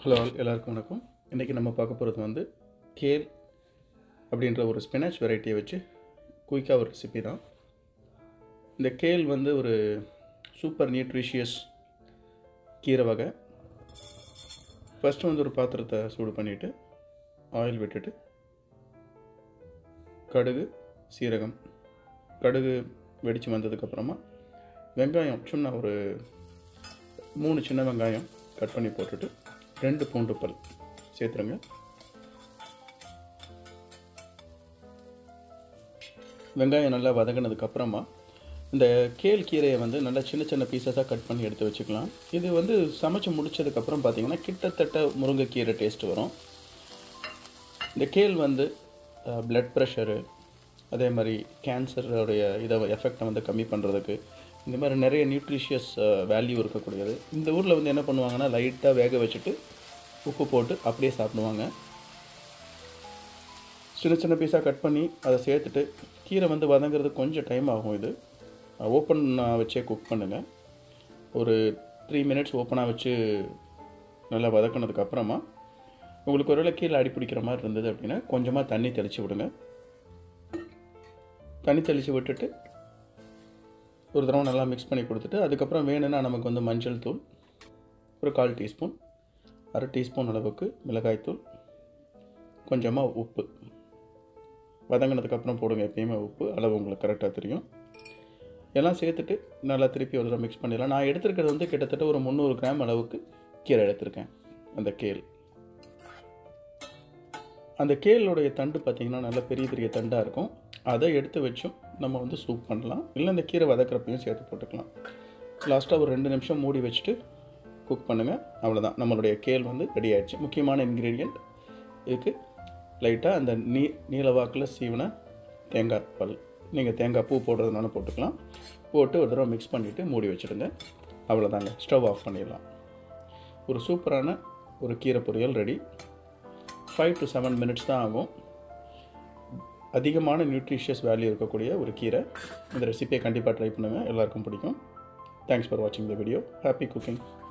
hello எல்லாருக்கும் வணக்கம் இன்றைக்கி நம்ம பார்க்க போகிறது வந்து கேல் அப்படின்ற ஒரு ஸ்பினாச் வெரைட்டியை வச்சு குயிக்காக ஒரு ரெசிபி தான் இந்த கேல் வந்து ஒரு சூப்பர் நியூட்ரிஷியஸ் கீரை வகை ஃபஸ்ட்டு வந்து ஒரு பாத்திரத்தை சூடு பண்ணிவிட்டு ஆயில் விட்டுட்டு கடுகு சீரகம் கடுகு வெடித்து வந்ததுக்கப்புறமா வெங்காயம் சின்ன ஒரு மூணு சின்ன வெங்காயம் கட் பண்ணி போட்டுட்டு ரெண்டு பூண்டு பல் சேர்த்துருங்க வெங்காயம் நல்லா வதங்கினதுக்கப்புறமா இந்த கேல் கீரையை வந்து நல்லா சின்ன சின்ன பீசஸாக கட் பண்ணி எடுத்து வச்சுக்கலாம் இது வந்து சமைச்சு முடிச்சதுக்கப்புறம் பார்த்தீங்கன்னா கிட்டத்தட்ட முருங்கைக்கீரை டேஸ்ட் வரும் இந்த கேல் வந்து பிளட் ப்ரெஷரு அதே மாதிரி கேன்சருடைய இதை எஃபெக்டை வந்து கம்மி பண்ணுறதுக்கு இந்த மாதிரி நிறைய நியூட்ரிஷியஸ் வேல்யூ இருக்கக்கூடியது இந்த ஊரில் வந்து என்ன பண்ணுவாங்கன்னா லைட்டாக வேக வச்சுட்டு உப்பு போட்டு அப்படியே சாப்பிடுவாங்க சின்ன சின்ன பீஸாக கட் பண்ணி அதை சேர்த்துட்டு கீரை வந்து வதங்கிறதுக்கு கொஞ்சம் டைம் ஆகும் இது ஓப்பன் வச்சே குக் பண்ணுங்கள் ஒரு த்ரீ மினிட்ஸ் ஓப்பனாக வச்சு நல்லா வதக்கினதுக்கு அப்புறமா உங்களுக்கு ஒருவேளை கீழே அடி பிடிக்கிற மாதிரி இருந்தது அப்படின்னா கொஞ்சமாக தண்ணி தெளித்து விடுங்க தண்ணி தெளித்து விட்டுட்டு ஒரு தடவை நல்லா மிக்ஸ் பண்ணி கொடுத்துட்டு அதுக்கப்புறம் வேணும்னா நமக்கு வந்து மஞ்சள் தூள் ஒரு கால் டீஸ்பூன் அரை டீஸ்பூன் அளவுக்கு மிளகாய்த்தூள் கொஞ்சமாக உப்பு வதங்கினதுக்கப்புறம் போடுங்க எப்பயுமே உப்பு அளவு உங்களுக்கு கரெக்டாக தெரியும் எல்லாம் சேர்த்துட்டு நல்லா திருப்பி ஒரு தடவை மிக்ஸ் பண்ணிடலாம் நான் எடுத்துருக்கிறது வந்து கிட்டத்தட்ட ஒரு முந்நூறு கிராம் அளவுக்கு கீரை எடுத்திருக்கேன் அந்த கேல் அந்த கேளுடைய தண்டு பார்த்திங்கன்னா நல்ல பெரிய பெரிய தண்டாக இருக்கும் அதை எடுத்து வச்சும் நம்ம வந்து சூப் பண்ணலாம் இல்லை இந்த கீரை வதக்கிறப்பையும் சேர்த்து போட்டுக்கலாம் லாஸ்ட்டாக ஒரு ரெண்டு நிமிஷம் மூடி வச்சுட்டு குக் பண்ணுங்கள் அவ்வளோதான் நம்மளுடைய கேல் வந்து ரெடி ஆயிடுச்சு முக்கியமான இன்க்ரீடியண்ட் இதுக்கு லைட்டாக அந்த நீ நீலவாக்கில் சீவன தேங்காய் பல் நீங்கள் தேங்காய் பூ போடுறதுனால போட்டுக்கலாம் போட்டு ஒரு தடவை மிக்ஸ் பண்ணிவிட்டு மூடி வச்சுடுங்க அவ்வளோதாங்க ஸ்டவ் ஆஃப் பண்ணிடலாம் ஒரு சூப்பரான ஒரு கீரை பொரியல் ready five to seven minutes தான் ஆகும் அதிகமான நியூட்ரிஷியஸ் வேல்யூ இருக்கக்கூடிய ஒரு கீரை இந்த ரெசிபியை கண்டிப்பாக ட்ரை பண்ணுங்கள் எல்லாருக்கும் பிடிக்கும் தேங்க்ஸ் ஃபார் வாட்சிங் த வீடியோ ஹாப்பி குக்கிங்